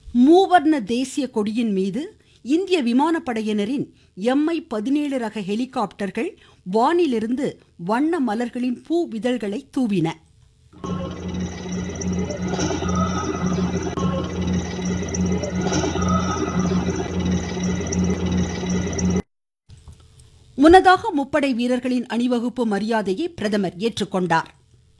மூவர்ண தேசிய கொடியின் மீது இந்திய விமானப்படையினரின் எம்ஐ பதினேழு ரக ஹெலிகாப்டர்கள் வானிலிருந்து வண்ண மலர்களின் பூ விதழ்களை தூவின முன்னதாக முப்படை வீரர்களின் அணிவகுப்பு மரியாதையை பிரதமர் ஏற்றுக்கொண்டார்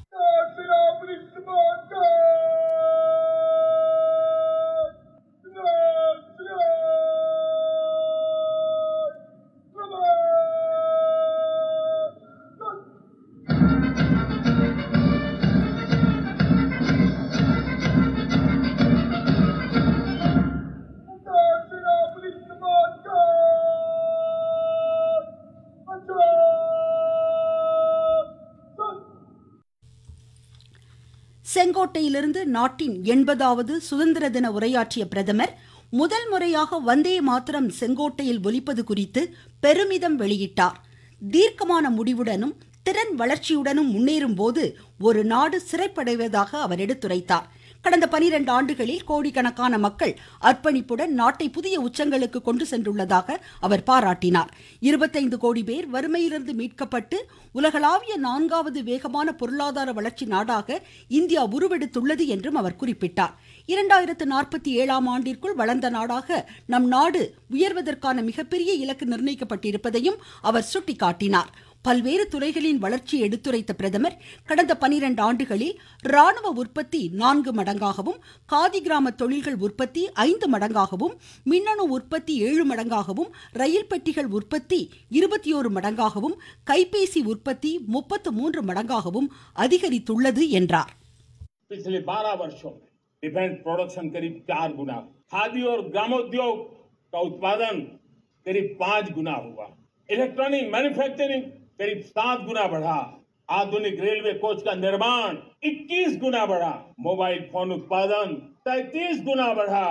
செங்கோட்டையிலிருந்து நாட்டின் எண்பதாவது சுதந்திர தின உரையாற்றிய பிரதமர் முதல் முறையாக வந்தே மாத்திரம் செங்கோட்டையில் ஒலிப்பது குறித்து பெருமிதம் வெளியிட்டார் தீர்க்கமான முடிவுடனும் திறன் வளர்ச்சியுடனும் முன்னேறும் போது ஒரு நாடு சிறைப்படைவதாக அவர் எடுத்துரைத்தார் கடந்த பனிரெண்டு ஆண்டுகளில் கோடிக்கணக்கான மக்கள் அர்ப்பணிப்புடன் நாட்டை புதிய உச்சங்களுக்கு கொண்டு சென்றுள்ளதாக அவர் பாராட்டினார் இருபத்தைந்து கோடி பேர் வறுமையிலிருந்து மீட்கப்பட்டு உலகளாவிய நான்காவது வேகமான பொருளாதார வளர்ச்சி நாடாக இந்தியா உருவெடுத்துள்ளது என்றும் அவர் குறிப்பிட்டார் இரண்டாயிரத்து நாற்பத்தி ஏழாம் ஆண்டிற்குள் வளர்ந்த நாடாக நம் நாடு உயர்வதற்கான மிகப்பெரிய இலக்கு நிர்ணயிக்கப்பட்டிருப்பதையும் அவர் சுட்டிக்காட்டினார் பல்வேறு துறைகளின் வளர்ச்சியை எடுத்துரைத்த பிரதமர் கடந்த பனிரெண்டு ஆண்டுகளில் ராணுவ உற்பத்தி நான்கு மடங்காகவும் காதி கிராம தொழில்கள் உற்பத்தி ஐந்து மடங்காகவும் மின்னணு உற்பத்தி ஏழு மடங்காகவும் ரயில் பெட்டிகள் உற்பத்தி இருபத்தி ஓரு மடங்காகவும் கைபேசி உற்பத்தி முப்பத்து மூன்று மடங்காகவும் அதிகரித்துள்ளது என்றார் पिछले 12 वर्षों में डिफेंस प्रोडक्शन करीब चार गुना खादी और ग्रामोद्योग का उत्पादन करीब पांच गुना हुआ इलेक्ट्रॉनिक मैन्युफैक्चरिंग करीब सात गुना बढ़ा आधुनिक रेलवे कोच का निर्माण 21 गुना बढ़ा मोबाइल फोन उत्पादन 33 गुना बढ़ा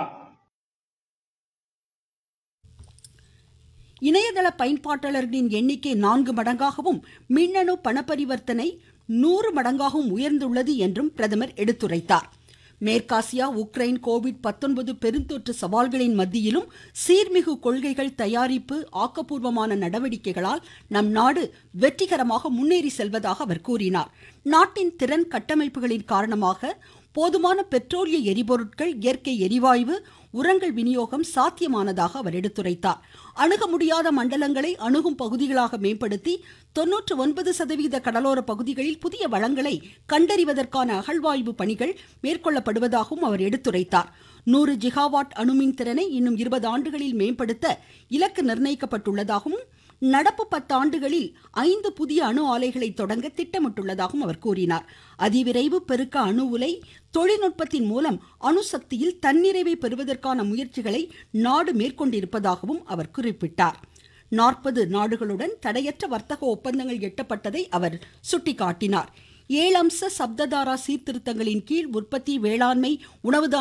இணையதள பயன்பாட்டாளர்களின் எண்ணிக்கை நான்கு மடங்காகவும் மின்னணு பணப்பரிவர்த்தனை நூறு மடங்காகவும் உயர்ந்துள்ளது என்றும் பிரதமர் எடுத்துரைத்தார் மேற்காசியா உக்ரைன் கோவிட் பத்தொன்பது பெருந்தொற்று சவால்களின் மத்தியிலும் சீர்மிகு கொள்கைகள் தயாரிப்பு ஆக்கப்பூர்வமான நடவடிக்கைகளால் நம் நாடு வெற்றிகரமாக முன்னேறி செல்வதாக அவர் கூறினார் நாட்டின் திறன் கட்டமைப்புகளின் காரணமாக போதுமான பெட்ரோலிய எரிபொருட்கள் இயற்கை எரிவாயு உரங்கள் விநியோகம் சாத்தியமானதாக அவர் எடுத்துரைத்தார் அணுக முடியாத மண்டலங்களை அணுகும் பகுதிகளாக மேம்படுத்தி தொன்னூற்று ஒன்பது சதவீத கடலோர பகுதிகளில் புதிய வளங்களை கண்டறிவதற்கான அகழ்வாய்வு பணிகள் மேற்கொள்ளப்படுவதாகவும் அவர் எடுத்துரைத்தார் நூறு ஜிகாவாட் அணுமின் திறனை இன்னும் இருபது ஆண்டுகளில் மேம்படுத்த இலக்கு நிர்ணயிக்கப்பட்டுள்ளதாகவும் நடப்பு பத்தாண்டுகளில் ஐந்து புதிய அணு ஆலைகளை தொடங்க திட்டமிட்டுள்ளதாகவும் அவர் கூறினார் அதிவிரைவு பெருக்க அணு உலை தொழில்நுட்பத்தின் மூலம் அணுசக்தியில் தன்னிறைவை பெறுவதற்கான முயற்சிகளை நாடு மேற்கொண்டிருப்பதாகவும் அவர் குறிப்பிட்டார் நாற்பது நாடுகளுடன் தடையற்ற வர்த்தக ஒப்பந்தங்கள் எட்டப்பட்டதை அவர் சுட்டிக்காட்டினார் ஏழம்ச சப்ததாரா சீர்திருத்தங்களின் கீழ் உற்பத்தி வேளாண்மை உணவு